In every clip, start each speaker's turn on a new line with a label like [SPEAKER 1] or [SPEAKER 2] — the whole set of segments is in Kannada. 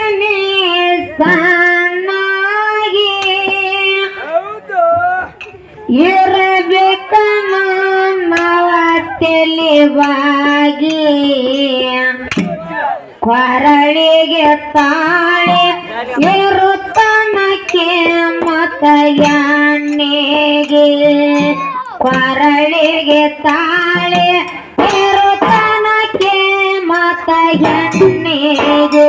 [SPEAKER 1] ನೀ ಸಣ್ಣಾಗಿ
[SPEAKER 2] ಹೌದು
[SPEAKER 1] ಇರಬೇಕ ನವ ತಿಳಿವಾಗಿ ಕೊರಳಿಗೆ ತಾಳೆ ಇರುತ್ತನಕ್ಕೆ ಮತ ಎಣ್ಣೆಗೆ ಕೊರಳಿಗೆ ತಾಳೆ ಇರುತ್ತನಕ್ಕೆ ಮತ ಎಣ್ಣೆಗೆ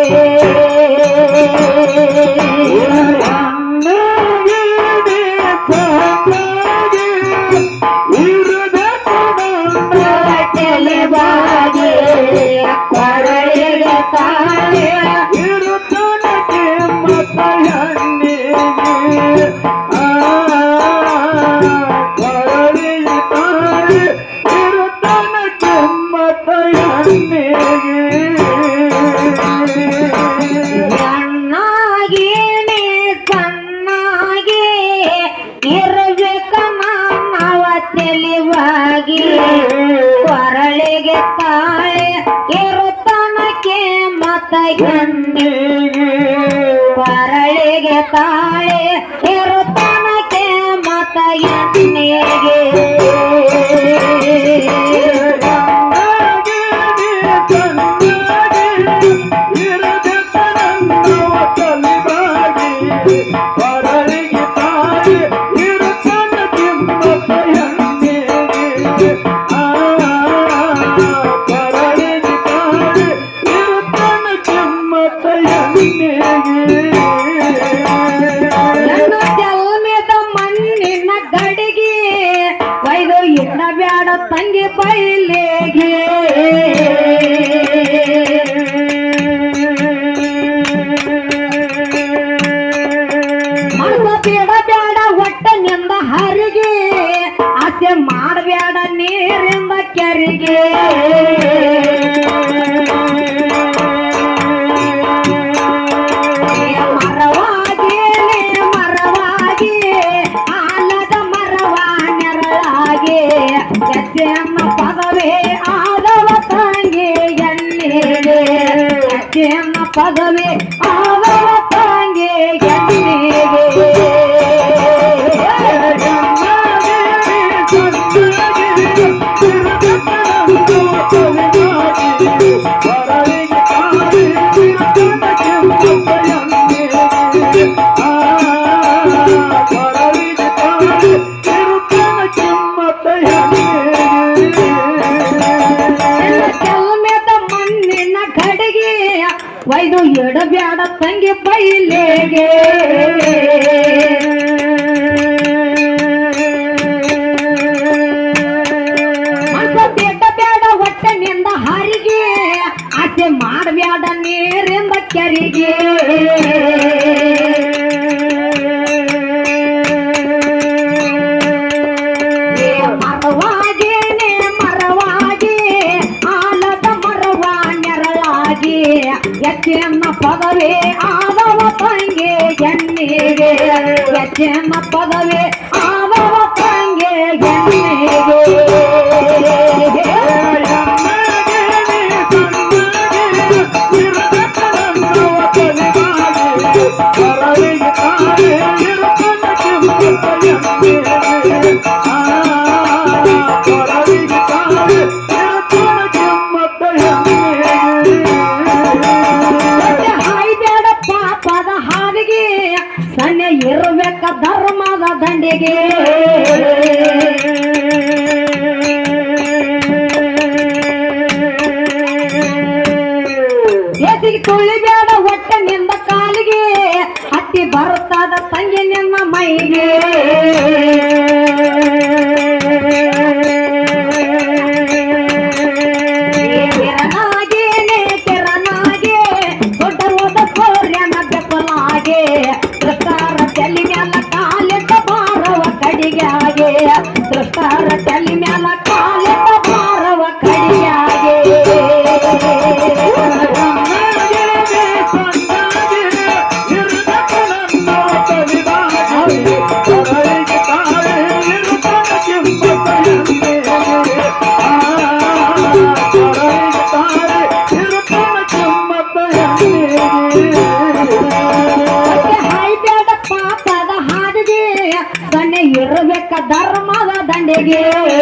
[SPEAKER 1] ತಿಳಿವಾಗಿ ಕೊರಳಿಗೆ ತಾಳೆ ಸಣ್ಣಾಗಿ ನೀ ಸಣ್ಣಾಗಿ ಇರಬೇಕ ಮಾನವ ತಿಳಿವಾಗಿ ಕೊರಳಿಗೆ ತಾಳೆ ಇರುತ್ತನಕ್ಕೆ ಮತ ಎಣ್ಣೆ ಕೊರಳಿಗೆ ತಾಳೆ ಇರುತ್ತನಕ್ಕೆ ಮತ ಎಣ್ಣೆಗೆ ನನ್ನ ಜಲ್ಮೆದ ಮಣ್ಣಿನ ಗಡಿಗೆ ಒಯ್ದು ಇಡಬ್ಯಾಡ ತಂಗಿ ಬೈಲಿಗೆ ಮನಸ ಬಿಡಬ್ಯಾಡ ಒಟ್ಟನಿಂದ ಹರಿಗೆ ಆಸೆ ಮಾಡಬ್ಯಾಡ ನೀರಿಂದ ಕೆರಿಗೆ ಮರವಾಗಿ ಮರವಾಗಿ ಆಲದ ಮರವ ನೆರಳಾಗಿ ಎಚ್ಚೆಯನ್ನ ಪದವೇ ಆದವ ತಂಗಿ ಎಣ್ಣಿಗೆ ಎಚ್ಚೆಯನ್ನ ಪದವೇ ಆದವ ತಂಗಿ ಎಣ್ಣಿಗೆ ಕೆಲ್ಮೆದ ಮಣ್ಣಿನ ಕಡೆಗೆ ಒಯ್ದು ಎಡಬ್ಯಾಡ ತಂಗಿ ಬೈಲೆಗೆ ಮನಸ ಬೇಡ ಬೇಡ ಹೊಟ್ಟೆನಿಂದ ಹಾರಿಗೆ ಆಸೆ ಮಾಡಬ್ಯಾಡ ನೀರಿಂದ ಕೆರಿಗೆ ಮರವಾಗಿ ಮರವಾಗಿ ಆಲದ ಮರವ ನೆರಳಾಗಿ ಎಚ್ಚೆನ್ನ ಪದವೇ ಆದವ ತಂಗೆ ಎಣ್ಣಿಗೆ ಎಚ್ಚೆನ್ನ ಪದವೇ ಆದವ ತಂಗೆ ಎಣ್ಣಿಗೆ ಮತ್ತೆ ಹಾಯ್ಬೇಡ ಪಾಪದ ಹಾದಿಗೆ ಸಣ್ಣ ಇರ್ಬೇಕ ಧರ್ಮದ ದಂಡಿಗೆ ಎದಿಗೆ ತುಳಿಬೇಡ ಹೊಟ್ಟೆನಿಂದ ಕಾಲಿಗೆ ಹತ್ತಿ ಬರುತ್ತಾದ ತಂಗಿ ನಿನ್ನ ಮೈಗೆ ಕಿರಣಾಗಿ ನೇ ಕಿರಣಾಗಿ ದೊಡ್ಡ ಹೋದ ಸೂರ್ಯನ ಬೆಪ್ಪಲಾಗೆ ದೃಷ್ಟಾರ ತಲೆ ಮ್ಯಾಲ ಕಾಲಿಟ್ಟ ಬಾರವ ಕಡಿಗೆ ಆಗೆ ದೃಷ್ಟಾರ ತಲೆ ಮ್ಯಾಲ ಕಾಲಿಟ್ಟ ಬಾರವ ಕಡಿಗೆ ಆಗೆ ದಂಡಿಗೆ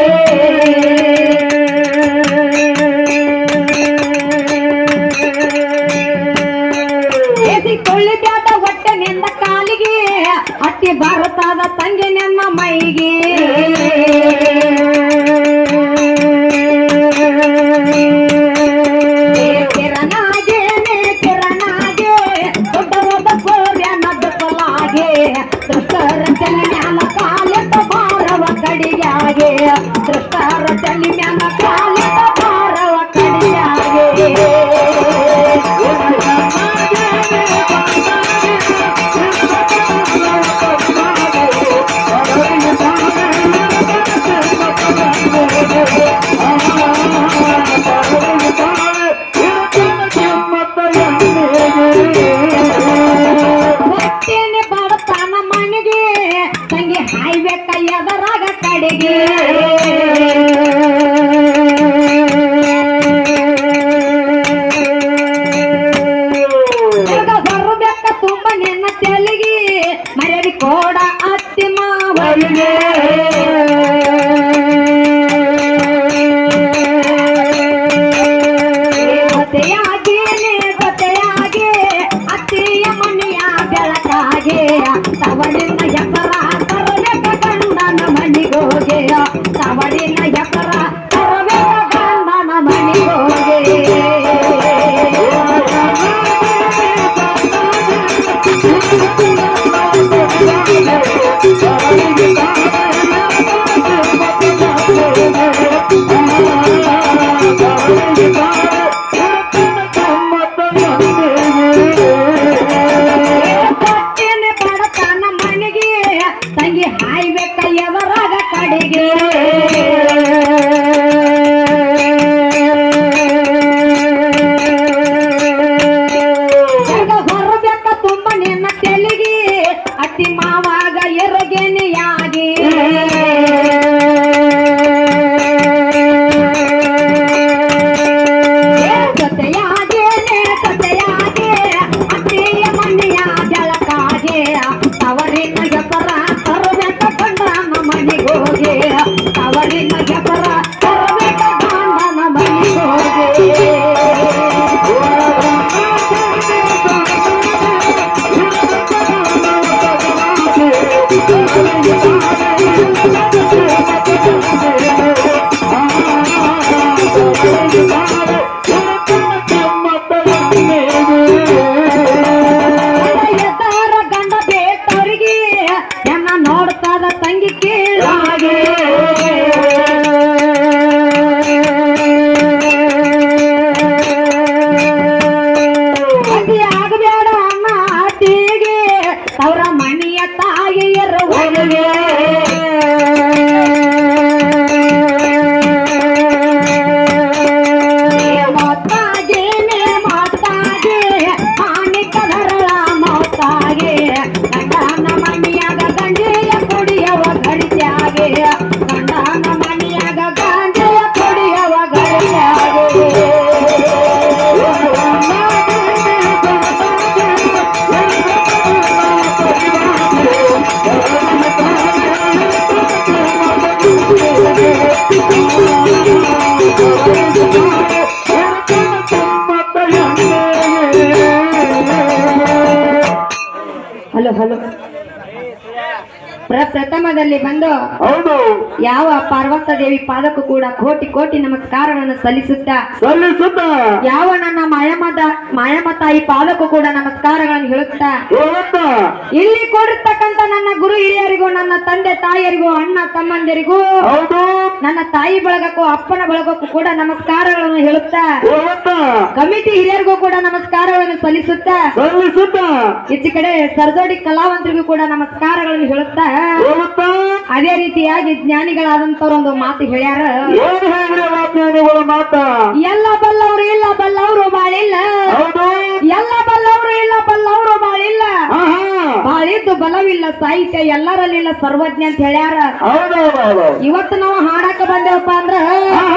[SPEAKER 1] ಎಸಿಕೊಳ್ಳಿ ಬ್ಯಾದ ಹೊಟ್ಟೆ ನಿಂದ ಕಾಲಿಗೆ ಅತ್ತಿ ಭಾರತದ ತಂಗಿ ನನ್ನ ಮೈಗೆ ಕಿರಣಾಗೆ ನೇ ಕಿರಣಾಗೆ ದೊಡ್ಡವಾದ ಸೂರ್ಯನ ಬೆತ್ತಲಾಗೆ ದೃಷ್ಟರ ತಲೆ ಮ್ಯಾಲ ಕಾಲಿಟ್ಟ ಭಾರವ ಕಡಿಯಾಗೆ ದೃಷ್ಟರ ತಲೆ ಮ್ಯಾಲ ಕಾಲಿಟ್ಟ ಭಾರವ ಕಡಿಯಾಗೆ ಹೊಟ್ಟೆನೆ ಬಡತನ ಮನೆಗೆ ತಂಗಿ ಹಾಯ್ವೆ ಕೈಯದರಾಗ ಕಡೆಗೆ ತಿರ್ಗ ಬರ್ಬೇಕ ತುಂಬ ನಿನ್ನ ತೆಲಿಗೆ ಮರ್ಯಾದೆ ಕೋಡ ಅತ್ತಿ ಮಾವರಿಗೆ ಗೊತ್ತೆಯಾಗಿ ಗೊತ್ತೆಯಾಗಿ ಅತ್ತಿಯ ಮನೆಯ ಬೆಳಕಾಗೆ ತವಳಿನ ಎಸರ ತರಬೇಕ ಗಂಡನ ಮನಿಗೋಗೆ ತವಳಿನ ಎಸರ ತರಬೇಕ ಗಂಡನ ಮನಿಗೋಗೆ ಕೊಟ್ಟಿನ ಬಡತನ ಮನೆಗೆ ತಂಗಿ ಹಾಯ್ವೆ ಕೈಯವರಾಗ ಕಡೆಗೆ ಜಗ ಹೊರಬೇಕ ತುಂಬ ನಿನ್ನ ತೆಲಿಗೆ ಅತ್ತಿ ಮಾವಾಗ ಎರಗೇನೆಯಾಗಿ ಜೊತೆಯಾಗೇನೆ ಜೊತೆಯಾಗೆ ಅತ್ತೆಯ ಮನೆಯ ಜಳಕಾಗೆ ತವರಿನ ಹೆಸರ ತರಬೇಕ ಗಂಡನ ಮನೆಗೋಗೆ ತವರಿನ ಹೆಸರ ತರಬೇಕ ಗಂಡನ ಮನೆಗೋಗೆ ಎದ್ದಾರ ಗಂಡ ಬೇಟರಿಗೆ ಎನ್ನ ನೋಡ್ತಾದ ತಂಗಿ ಕೀಳಾಗೆ ಅತಿ ಆಗಬೇಡ ಅನ್ನ ಅತ್ತಿಗೆ ಅವರ ಮನೆಯ ತಾಯಿಯರ ಒಳಗೆ ಮಾತಾಗೇನೆ ಮಾತಾಗೆ ಮಾಣಿಕ ಧರಳ ಮಾತಾಗೆ ಗಂಡನ ಮನೆಯಾಗ ಗಂಜೆಯ ಕುಡಿಯವ ಗಡಿತ್ಯಾಗೆ ಗಂಡನ ಮನೆಯಾಗ ಗಂಜೆಯ ಕುಡಿಯವ ಗಡಿತ್ಯಾಗೆ ಹಲೋ ಹಲೋ ಪ್ರಪ್ರಥಮದಲ್ಲಿ ಬಂದು
[SPEAKER 2] ಹೌದು
[SPEAKER 1] ಯಾವ ಪಾರ್ವತ ದೇವಿ ಪಾದಕ್ಕೂ ಕೂಡ ಕೋಟಿ ಕೋಟಿ ನಮಸ್ಕಾರಗಳನ್ನು ಸಲ್ಲಿಸುತ್ತಾ
[SPEAKER 2] ಸಲ್ಲಿಸುತ್ತ
[SPEAKER 1] ಯಾವ ನನ್ನ ಮಾಯಮದ ಮಾಯಮ್ಮ ತಾಯಿ ಪಾದಕ್ಕೂ ಕೂಡ ನಮಸ್ಕಾರಗಳನ್ನು ಹೇಳುತ್ತಾ
[SPEAKER 2] ಹೇಳುತ್ತ
[SPEAKER 1] ಇಲ್ಲಿ ಕೊಡಿರ್ತಕ್ಕಂತ ನನ್ನ ಗುರು ಹಿರಿಯರಿಗೂ ನನ್ನ ತಂದೆ ತಾಯಿಯರಿಗೂ ಅಣ್ಣ ತಮ್ಮಂದಿರಿಗೂ
[SPEAKER 2] ಹೌದು
[SPEAKER 1] ನನ್ನ ತಾಯಿ ಬಳಗಕ್ಕೂ ಅಪ್ಪನ ಬಳಗಕ್ಕೂ ಕೂಡ ನಮಸ್ಕಾರಗಳನ್ನು ಹೇಳುತ್ತಾ
[SPEAKER 2] ಹೇಳುತ್ತ
[SPEAKER 1] ಕಮಿಟಿ ಹಿರಿಯರಿಗೂ ಕೂಡ ನಮಸ್ಕಾರಗಳನ್ನು ಸಲ್ಲಿಸುತ್ತಾ
[SPEAKER 2] ಸಲ್ಲಿಸುತ್ತ
[SPEAKER 1] ಈಚೆ ಕಡೆ ಸರ್ದೋಡಿ ಕಲಾವಂತರಿಗೂ ಕೂಡ ನಮಸ್ಕಾರಗಳನ್ನು ಹೇಳುತ್ತಾ
[SPEAKER 2] ಹೇಳುತ್ತ
[SPEAKER 1] ಅದೇ ರೀತಿಯಾಗಿ ಜ್ಞಾನಿಗಳಾದಂತವ್ರು ಒಂದು ಮಾತು ಹೇಳ್ಯಾರ
[SPEAKER 2] ಏನು ಹೇಳಿದ್ರೆ ವಾಜ್ಞಾನಿಗಳ ಮಾತ
[SPEAKER 1] ಎಲ್ಲ ಬಲ್ಲವರು ಇಲ್ಲ ಬಲ್ಲವರು ಬಾಳಿಲ್ಲ
[SPEAKER 2] ಹೌದು
[SPEAKER 1] ಎಲ್ಲ ಬಲ್ಲವರು ಇಲ್ಲ ಬಲ್ಲವರು ಬಾಳಿಲ್ಲ
[SPEAKER 2] ಆಹಾ
[SPEAKER 1] ಬಾಳಿದ್ದು ಬಲವಿಲ್ಲ ಸಾಹಿತ್ಯ ಎಲ್ಲರಲ್ಲಿಲ್ಲ ಸರ್ವಜ್ಞ ಅಂತ ಹೇಳ್ಯಾರ
[SPEAKER 2] ಹೌದೌದೌದು
[SPEAKER 1] ಇವತ್ತು ನಾವು ಹಾಡಾಕ ಬಂದೇವಪ್ಪ ಅಂದ್ರ
[SPEAKER 2] ಆಹಾ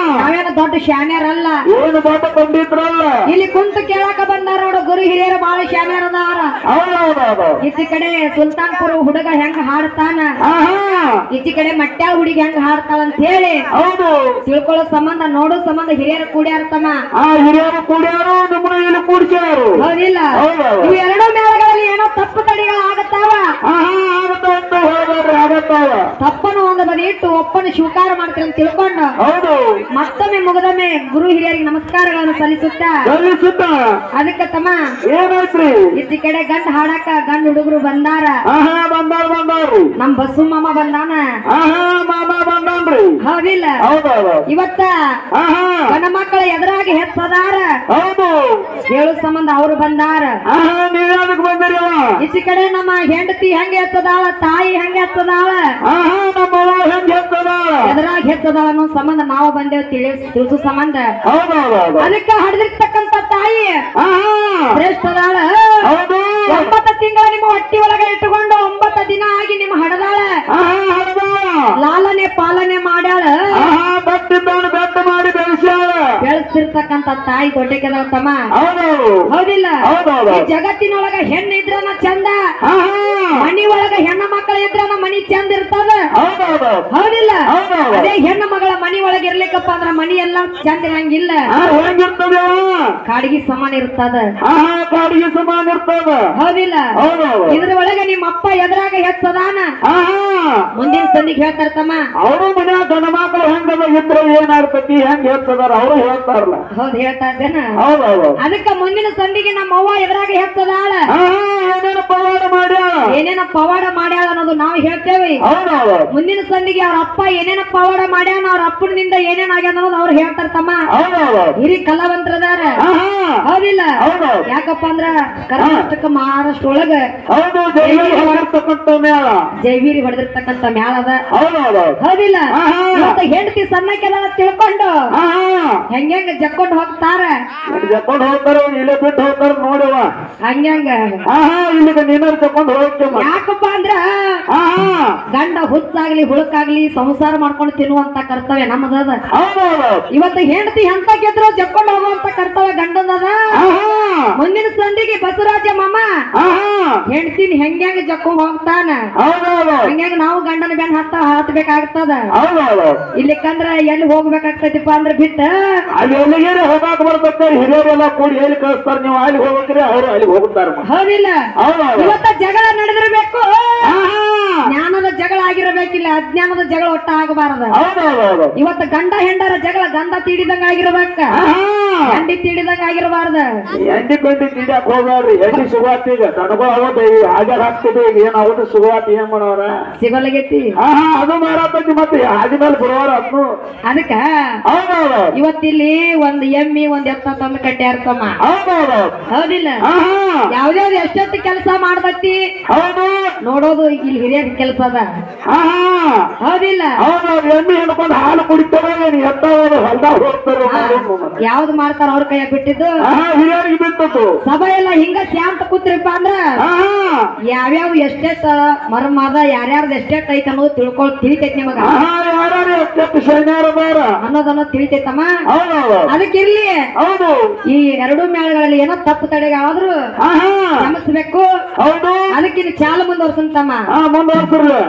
[SPEAKER 1] ನಾವೇನು ದೊಡ್ಡ ಶಾನ್ಯರಲ್ಲ
[SPEAKER 2] ಏನು ದೊಡ್ಡ ಪಂಡಿತರಲ್ಲ
[SPEAKER 1] ಇಲ್ಲಿ ಕುಂತು ಕೇಳಾಕ ಬಂದಾರ ನೋಡು ಗುರು ಹಿರಿಯರು ಬಾಳ ಶಾನ್ಯರ ಅದಾರ
[SPEAKER 2] ಹೌದೌದೌದು
[SPEAKER 1] ಈಚಿ ಕಡೆ ಸುಲ್ತಾನ್ಪುರ ಹುಡುಗ ಹೆಂಗ ಹಾಡ್ತಾನ
[SPEAKER 2] ಆಹಾ
[SPEAKER 1] ಈಚಿ ಕಡೆ ಮಟ್ಯಾಳ ಹುಡುಗಿ ಹೆಂಗ ಹಾಡ್ತಾಳ ಅಂತ ಹೇಳಿ
[SPEAKER 2] ಹೌದು
[SPEAKER 1] ತಿಳ್ಕೊಳ್ಳೋ ಸಂಬಂಧ ನೋಡೋ ಸಂಬಂಧ ಹಿರಿಯರು ಕೂಡ್ಯಾರ ತಮ್ಮ
[SPEAKER 2] ಆ ಹಿರಿಯರು ಕೂಡ್ಯಾರು ನಿಮ್ಮನ್ನ ಇಲ್ಲಿ ಕೂಡ್ಸ್ಯಾರು
[SPEAKER 1] ಹೌದಿಲ್ಲ
[SPEAKER 2] ಹೌದೌದು.
[SPEAKER 1] ಇವು ಎರಡೂ ಮೇಳಗಳಲ್ಲಿ ಏನೋ ತಪ್ಪು ತಡೆಗಳು ಆಗತ್ತಾವ
[SPEAKER 2] ಆಹಾ ಆಗತ್ತ ಅಂತ ಹೋಗ್ರಿ ಆಗತ್ತಾವ
[SPEAKER 1] ತಪ್ಪನ್ನು ಒಂದು ಬದಿ ಇಟ್ಟು ಒಪ್ಪನ್ನು ಸ್ವೀಕಾರ ಮಾಡ್ತೀರಿ ಅಂತ ತಿಳ್ಕೊಂಡು
[SPEAKER 2] ಹೌದು
[SPEAKER 1] ಮತ್ತೊಮ್ಮೆ ಮುಗದೊಮ್ಮೆ ಗುರು ಹಿರಿಯರಿಗೆ ನಮಸ್ಕಾರಗಳನ್ನು ಸಲ್ಲಿಸುತ್ತಾ
[SPEAKER 2] ಸಲ್ಲಿಸುತ್ತ
[SPEAKER 1] ಅದಕ್ಕೆ ತಮ್ಮ
[SPEAKER 2] ಏನಾಯ್ತ್ರಿ
[SPEAKER 1] ಈಚಿ ಕಡೆ ಗಂಡ ಹಾಡಾಕ ಗಂಡ ಹುಡುಗರು ಬಂದಾರ
[SPEAKER 2] ಆಹಾ ಬಂದಾರ ಬಂದಾರ್ರಿ
[SPEAKER 1] ನಮ್ ಬಸ್ಸು ಮಾಮ ಬಂದಾನ
[SPEAKER 2] ಆಹಾ ಮಾಮ ಬಂದಾನ್ರಿ
[SPEAKER 1] ಹೌದಿಲ್ಲ
[SPEAKER 2] ಹೌದೌದು
[SPEAKER 1] ಇವತ್ತ
[SPEAKER 2] ಆಹಾ
[SPEAKER 1] ಗಂಡ ಮಕ್ಕಳ ಎದುರಾಗಿ ಹೆಚ್ಚದಾರ
[SPEAKER 2] ಹೌದು
[SPEAKER 1] ಹೇಳು ಸಂಬಂಧ ಅವರು ಬಂದಾರ
[SPEAKER 2] ಆಹಾ ನೀವ್ ಯಾವ್ದಕ್ ಬಂದಿರಿ ಅವ
[SPEAKER 1] ಈಚಿ ಕಡೆ ನಮ್ಮ ಹೆಂಡತಿ ಹೆಂಗ ಎತ್ತದಾಳ ತಾಯಿ ಹೆಂಗ ಎತ್ತದಾಳ
[SPEAKER 2] ಆಹಾ ನಮ್ಮವ್ವ ಹೆಂಗ್ ಹೇಳ್ತದ
[SPEAKER 1] ಎದುರಾಗಿ ಹೆಚ್ಚದಾಳ ಅನ್ನೋ ಸಂಬಂಧ ನಾವು ಬಂದೇವ್ ತಿಳಿ ತಿಳಿಸು ಸಂಬಂಧ
[SPEAKER 2] ಹೌದೌದೌದು
[SPEAKER 1] ಅದಕ್ಕೆ ಹಡ್ದಿರ್ತಕ್ಕಂತ ತಾಯಿ
[SPEAKER 2] ಆಹಾ
[SPEAKER 1] ಶ್ರೇಷ್ಠದಾಳ
[SPEAKER 2] ಹೌದು
[SPEAKER 1] ಒಂಬತ್ತು ತಿಂಗಳ ನಿಮ್ಮ ಹೊಟ್ಟಿ ಒಳಗೆ ಇಟ್ಟುಕೊಂಡು ಒಂಬತ್ತು ದಿನ ಆಗಿ ನಿಮ್ಮ ಹಡದಾಳ
[SPEAKER 2] ಆಹಾ ಹೌದ
[SPEAKER 1] ಲಾಲನೆ ಪಾಲನೆ ಮಾಡ್ಯಾಳ
[SPEAKER 2] ಆಹಾ ಬಟ್ಟಿದ್ದವನು ಬೆಟ್ಟ ಮಾಡಿ ಬೆಳೆಸ್ಯಾಳ
[SPEAKER 1] ಬೆಳೆಸ್ತಿರ್ತಕ್ಕಂತ ತಾಯಿ ದೊಡ್ಡಕ್ಕೆದಾಳ ತಮ್ಮ
[SPEAKER 2] ಹೌದೌದು
[SPEAKER 1] ಹೌದಿಲ್ಲ
[SPEAKER 2] ಹೌದೌದು
[SPEAKER 1] ಈ ಜಗತ್ತಿನೊಳಗ ಹೆಣ್ಣು ಇದ್ರನ ಚಂದ
[SPEAKER 2] ಆಹಾ
[SPEAKER 1] ಮನಿ ಒಳಗ ಹೆಣ್ಣ ಮಕ್ಕಳ ಇದ್ರನ ಮನಿ ಚಂದ ಇರ್ತದ
[SPEAKER 2] ಹೌದೌದು
[SPEAKER 1] ಹೌದಿಲ್ಲ
[SPEAKER 2] ಹೌದೌದು
[SPEAKER 1] ಅದೇ ಹೆಣ್ಣು ಮಗಳ ಮನಿ ಒಳಗೆ ಇರ್ಲಿಕ್ಕಪ್ಪ ಅಂದ್ರ ಮನಿ ಎಲ್ಲ ಚಂದ ಇರಂಗಿಲ್ಲ
[SPEAKER 2] ಆ ಹೆಂಗಿರ್ತದೆ
[SPEAKER 1] ಕಾಡಿಗೆ ಸಮಾನ ಇರ್ತದ
[SPEAKER 2] ಆಹಾ ಕಾಡಿಗೆ ಸಮಾನ ಇರ್ತದ
[SPEAKER 1] ಹೌದಿಲ್ಲ
[SPEAKER 2] ಹೌದೌದು
[SPEAKER 1] ಇದ್ರ ಒಳಗ ನಿಮ್ಮ ಅಪ್ಪ ಎದುರಾಗ ಹೆಚ್ಚದಾನ
[SPEAKER 2] ಆಹಾ
[SPEAKER 1] ಮುಂದಿನ ಸಂದಿಗೆ ಹೇಳ್ತಾರ ತಮ್ಮ
[SPEAKER 2] ಅವರು ಮನ್ಯಾಗ ಗಂಡ ಮಕ್ಕಳು ಹೆಂಗದ ಇದ್ರೆ ಏನಾಗ್ತತಿ ಹೆಂಗ್ ಹೇಳ್ತದಾರ ಅವರು ಹೇಳ್ತಾರಲ್ಲ
[SPEAKER 1] ಹೌದ್ ಹೇಳ್ತಾ ಇದ್ದೇನ
[SPEAKER 2] ಹೌದೌದು
[SPEAKER 1] ಅದಕ್ಕ ಮುಂದಿನ ಸಂದಿಗೆ ನಮ್ಮ ಅವ್ವ ಎದುರಾಗ ಹೆಚ್ಚದಾಳ
[SPEAKER 2] ಆಹಾ ಏನೇನು ಪವಾಡ ಮಾಡ್ಯಾಳ
[SPEAKER 1] ಏನೇನ ಪವಾಡ ಮಾಡ್ಯಾಳ ಅನ್ನೋದು ನಾವು ಹೇಳ್ತೇವೆ
[SPEAKER 2] ಹೌದೌದು
[SPEAKER 1] ಮುಂದಿನ ಸಂದಿಗೆ ಅವ್ರ ಅಪ್ಪ ಏನೇನ ಪವಾಡ ಮಾಡ್ಯಾನ ಅವ್ರ ಅಪ್ಪನಿಂದ ಏನೇನ್ ಆಗ್ಯಾನ ಅನ್ನೋದು ಅವ್ರು ಹೇಳ್ತಾರ ತಮ್ಮ
[SPEAKER 2] ಹೌದೌದು
[SPEAKER 1] ಹಿರಿ ಕಲಾವಂತರದಾರ
[SPEAKER 2] ಆಹಾ
[SPEAKER 1] ಹೌದಿಲ್ಲ
[SPEAKER 2] ಹೌದೌದು
[SPEAKER 1] ಯಾಕಪ್ಪ ಅಂದ್ರ ಕರ್ನಾಟಕ ಮಹಾರಾಷ್ಟ್ರ ಒಳಗ
[SPEAKER 2] ಹೌದು ಜೈಲಿಗೆ ಹೊರತಕ್ಕಂತ ಮೇಳ
[SPEAKER 1] ಜೈವೀರಿ ಹೊಡೆದಿರ್ತಕ್ಕಂತ ಮ್ಯಾಳ ಅದ
[SPEAKER 2] ಹೌದೌದು
[SPEAKER 1] ಹೌದಿಲ್ಲ
[SPEAKER 2] ಆಹಾ.
[SPEAKER 1] ಇವತ್ತ ಹೆಂಡತಿ ಸಣ್ಣಕ್ಕೆಲ್ಲ ತಿಳ್ಕೊಂಡು
[SPEAKER 2] ಆಹಾ
[SPEAKER 1] ಹೆಂಗ ಜಕ್ಕೊಂಡು ಹೋಗ್ತಾರ
[SPEAKER 2] ಜಕ್ಕೊಂಡು ಹೋಗ್ತಾರ ಇಲ್ಲೇ ಬಿಟ್ಟು ಹೋಗ್ತಾರ ನೋಡವ
[SPEAKER 1] ಹಂಗ್ಯಾಂಗ
[SPEAKER 2] ಆಹಾ ಇಲ್ಲಿಗೆ ನೀನಾರು ತಕೊಂಡು ಹೋಗ್ತೇವ
[SPEAKER 1] ಯಾಕಪ್ಪ ಅಂದ್ರ
[SPEAKER 2] ಆಹಾ
[SPEAKER 1] ಗಂಡ ಹುಚ್ಚಾಗ್ಲಿ ಹುಳುಕಾಗ್ಲಿ ಸಂಸಾರ ಮಾಡ್ಕೊಂಡು ತಿನ್ನುವಂತ ಕರ್ತವ್ಯ ನಮ್ಮದದ
[SPEAKER 2] ಹೌದೌದು
[SPEAKER 1] ಇವತ್ತು ಹೆಂಡತಿ ಎಂತ ಗೆದ್ರು ಜಕ್ಕೊಂಡು ಹೋಗುವಂತ ಕರ್ತವ್ಯ ಗಂಡದದ
[SPEAKER 2] ಆಹಾ
[SPEAKER 1] ಮುಂದಿನ ಸಂದಿಗೆ ಬಸವರಾಜ ಮಾಮ
[SPEAKER 2] ಆಹಾ
[SPEAKER 1] ಹೆಂಡತಿನ ಹೆಂಗ್ಯಾಂಗ ಜಕ್ಕೊಂಡ್ ಹೋಗ್ತಾನ
[SPEAKER 2] ಹೌದೌದು
[SPEAKER 1] ಹಂಗ್ಯಾಂಗ ನಾವು ಗಂಡನ ಬೆನ್ ಹತ್ತ ಹತ್ಬೇಕಾಗ್ತದ
[SPEAKER 2] ಹೌದೌದು
[SPEAKER 1] ಇಲ್ಲಿಕ್ಕಂದ್ರ ಎಲ್ಲಿ ಹೋಗ್ಬೇಕಾಗ್ತೈತಿಪ್ಪ ಅಂದ್ರ ಬಿಟ್ಟ
[SPEAKER 2] ಅಲ್ಲಿ ಎಲ್ಲಿಗೆ ಹೋಗಾಕ ಬರ್ತೈತೆ ಹಿರಿಯರೆಲ್ಲ ಕೂಡಿ ಹೇಳಿ ಕಳಿಸ್ತಾರ ನೀವು ಅಲ್ಲಿ ಹೋಗ್ರಿ ಅವರು ಅಲ್ಲಿ ಹೋಗ್ತಾರ
[SPEAKER 1] ಹೌದಿಲ್ಲ
[SPEAKER 2] ಹೌದೌದು
[SPEAKER 1] ಇವತ್ತ ಜಗಳ ನಡೆದಿರ್ಬೇಕು
[SPEAKER 2] ಆಹಾ
[SPEAKER 1] ಜ್ಞಾನದ ಜಗಳ ಆಗಿರಬೇಕಿಲ್ಲ ಅಜ್ಞಾನದ ಜಗಳ ಒಟ್ಟ ಆಗಬಾರದ
[SPEAKER 2] ಹೌದೌದು
[SPEAKER 1] ಇವತ್ತ ಗಂಡ ಹೆಂಡರ ಜಗಳ ಗಂಧ ತೀಡಿದಂಗ ಆಗಿರ್ಬೇಕ
[SPEAKER 2] ಆಹಾ
[SPEAKER 1] ಗಂಡಿ ತೀಡಿದಂಗ ಆಗಿರಬಾರ್ದ
[SPEAKER 2] ಎಂಡಿ ಕೊಂಡಿ ತಿಂಡಕ್ ಹೋಗ್ಬೇಡ್ರಿ ಎಲ್ಲಿ ಸುಗಾತಿ ಈಗ ತನಗೂ ಆಗೋದು ಈಗ ಹಾಗೆ ಹಾಕ್ತಿದ್ವಿ ಈಗ ಏನ್ ಆಗೋದು ಸುಗಾತಿ ಏನ್ ಮಾಡೋರ
[SPEAKER 1] ಸಿಗೋಲಗೈತಿ
[SPEAKER 2] ಆಹಾ ಅದು ಮಾರಾತೈತಿ ಮತ್ತೆ ಹಾದಿ ಮೇಲೆ ಬರುವಾರ ಅದನ್ನು
[SPEAKER 1] ಅದಕ್ಕ
[SPEAKER 2] ಹೌದೌದು
[SPEAKER 1] ಇವತ್ತಿಲ್ಲಿ ಒಂದ್ ಎಮ್ಮಿ ಒಂದ್ ಎತ್ತ ತಂದು ಕಟ್ಟ್ಯಾರ್ತಮ್ಮ
[SPEAKER 2] ಹೌದೌದು
[SPEAKER 1] ಹೌದಿಲ್ಲ
[SPEAKER 2] ಆಹಾ
[SPEAKER 1] ಯಾವ್ದ್ಯಾವ್ದು ಎಷ್ಟೊತ್ತು ಕೆಲಸ ಮಾಡ್ದತ್ತಿ
[SPEAKER 2] ಹೌದು
[SPEAKER 1] ನೋಡೋದು ಇಲ್ಲಿ ಹಿರಿಯರ ಕೆಲಸ ಅದ
[SPEAKER 2] ಆಹಾ
[SPEAKER 1] ಹೌದಿಲ್ಲ
[SPEAKER 2] ಹೌದೌದು ಎಮ್ಮೆ ಹಿಡ್ಕೊಂಡು ಹಾಲು ಕುಡಿತಾರ ನೀನ್ ಎತ್ತಾவது ಹೊಲ್ದಾಗ ಹೋಗ್ತಾರ
[SPEAKER 1] ಯಾವ್ದು ಮಾಡ್ತಾರ ಅವ್ರ ಕೈಯಾಗ ಬಿಟ್ಟಿದ್ದು
[SPEAKER 2] ಆಹಾ ಹಿರಿಯರಿಗೆ ಬಿಟ್ಟದ್ದು
[SPEAKER 1] ಸಭೆ ಎಲ್ಲ ಹಿಂಗ ಶಾಂತ ಕೂತ್ರಿಪ್ಪ ಅಂದ್ರ
[SPEAKER 2] ಆಹಾ
[SPEAKER 1] ಯಾವ್ಯಾವ ಎಷ್ಟೆಷ್ಟ ಮರ್ಮದ ಯಾರ್ಯಾರ್ದು ಎಷ್ಟೆಷ್ಟ ಐತೆ ಅನ್ನೋದು ತಿಳ್ಕೊಳ್ ತಿಳಿತೈತಿ ನಿಮಗ
[SPEAKER 2] ಆಹಾ ಯಾರು ಎಷ್ಟೆಷ್ಟು ಶನಿವಾರ ಬಾರ
[SPEAKER 1] ಅನ್ನೋದನ್ನ ತಿಳಿತೈತಮ್ಮ
[SPEAKER 2] ಹೌದೌದು
[SPEAKER 1] ಅದಕ್ಕಿರ್ಲಿ
[SPEAKER 2] ಹೌದು
[SPEAKER 1] ಈ ಎರಡು ಮೇಳಗಳಲ್ಲಿ ಏನೋ ತಪ್ಪು ತಡೆಗಾದ್ರೂ
[SPEAKER 2] ಆಹಾ
[SPEAKER 1] ಕ್ಷಮಿಸ್ಬೇಕು
[SPEAKER 2] ಹೌದು
[SPEAKER 1] ಅದಕ್ಕಿನ್ನು ಚಾಲು ಮುಂದುವರ್ಸಂತಮ್ಮ
[SPEAKER 2] ಹಾ ಮುಂದುವರ್ಸ್ರಿ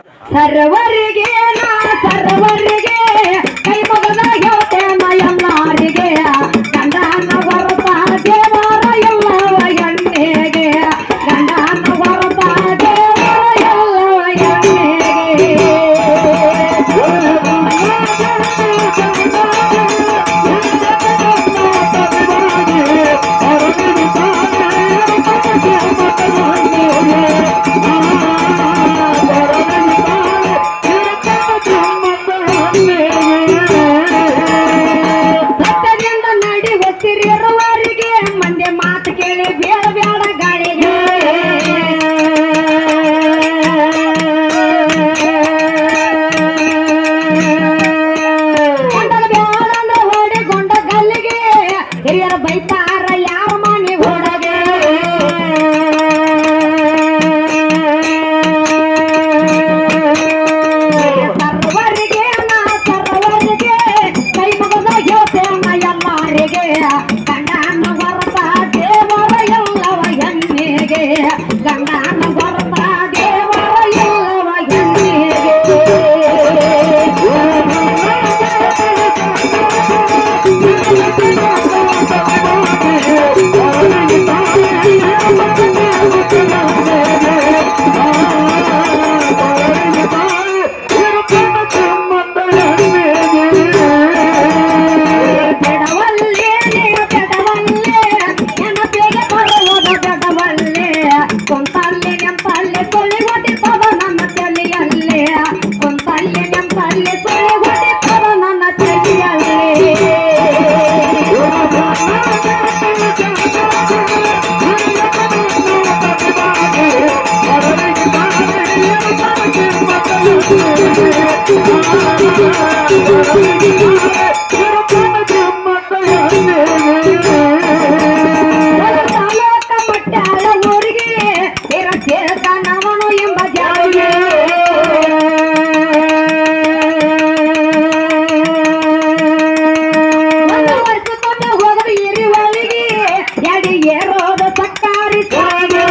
[SPEAKER 1] ಸರ್ವರಿಗೆ ನಾ ಸರ್ವರಿಗೆ ಕೈ ಮುಗದ ಹೇಳ್ತೇನ ಎಲ್ಲಾರಿಗೆ ಗಂಡನ ಹೊರತ ದೇವರ ಎಲ್ಲವ ಎಣ್ಣೆಗೆ ಗಂಡನ ಹೊರತ ದೇವರ ಎಲ್ಲವ ಎಣ್ಣೆಗೆ
[SPEAKER 2] Thank you.
[SPEAKER 1] ಗಂಡನ ಹೊರತ ದೇವರ ಎಲ್ಲವ ಹೆಣ್ಣಿಗೆ ಬೆಡವಲ್ಲೇ ಬೆಡವಲ್ಲೇ ನೆನಪಿಗೆ ಬರುವುದು ಬೆಡವಲ್ಲೇ ಕುಂತಲ್ಲಿ ನೆಂಪಲ್ಲಿ ಸುಳಿ ಹೊಡಿತದ ನನ್ನ ತಲೆಯಲ್ಲೇ ಕುಂತಲ್ಲಿ ನೆಂಪಲ್ಲಿ ಸುಳಿ ಹೊಡಿತದ ನನ್ನ ತಲೆಯಲ್ಲೇ ತಾಲೂಕ ಮಟ್ಟಾಳ ಊರಿಗೆ ಇರ ಕೇಳ್ತಾನವನು ಎಂಬ ಜಾರಿಗೆ ಒಂದು ವರ್ಷಕ್ಕೊಮ್ಮೆ ಹೋದ್ರೆ ಇರುವಳಿಗೆ ಎಡಿ ಏರೋದು ಸಕ್ಕಾರಿ ಸಾರಿಗೆ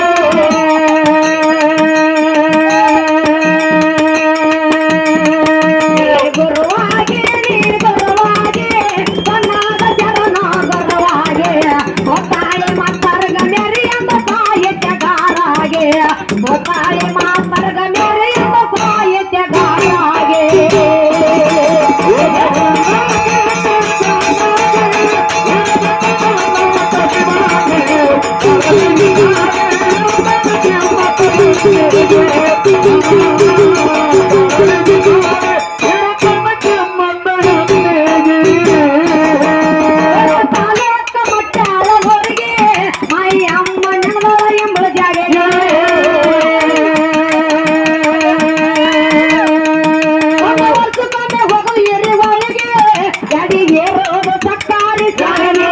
[SPEAKER 1] ಗುರುವಾಗಿ ನೀ ಗುರುವಾಗಿ ಬಣ್ಣದ ಶರಣ ಗುರುವಾಗಿ ಒತ್ತಾಯಿ ಮಾತರ್ಗ ಮೇರಿ ಎಂಬ ಸಾಹಿತ್ಯಗಾರಾಗೆ ಒತ್ತಾಯಿ ಮಾತರ್ಗ ಮೇರಿ ಎಂಬ ಸಾಹಿತ್ಯಗಾರಾಗೆ ತಾಲೂಕ ಮಟ್ಟಾಳ ಹೊರಗೆ ಮೈ ಅಮ್ಮ ನೆನದ ಎಂಬ ಜಾಗೆ ಒಂದು ವರ್ಷಕ್ಕೊಮ್ಮೆ ಹೋಗು ಎರೆವಾಳಿಗೆ ಎಡಿ ಏರೋದು ಸಕ್ಕಾರಿ ಸಾಗನೆ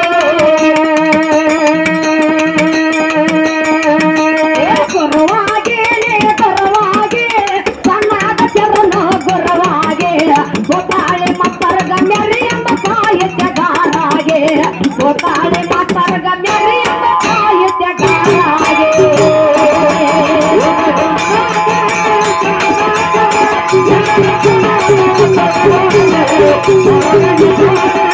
[SPEAKER 1] ಗುರುವಾಗಿ ನೀ ಗುರುವಾಗಿ ಸಣ್ಣದ ಚರಣ ಗುರುವಾಗಿ ಗೊತ್ತಾಳೆ ಮತ್ತರ್ಗ ಮೆರಿ ಎಂಬ ಸಾಹಿತ್ಯಗಾರಾಗೆ ಗೊತ್ತಾಳೆ ಮತ್ತರ್ಗ ಮೆರಿ ಎಂಬ ಸಾಹಿತ್ಯಗಾರಾಗೆ
[SPEAKER 2] Thank you.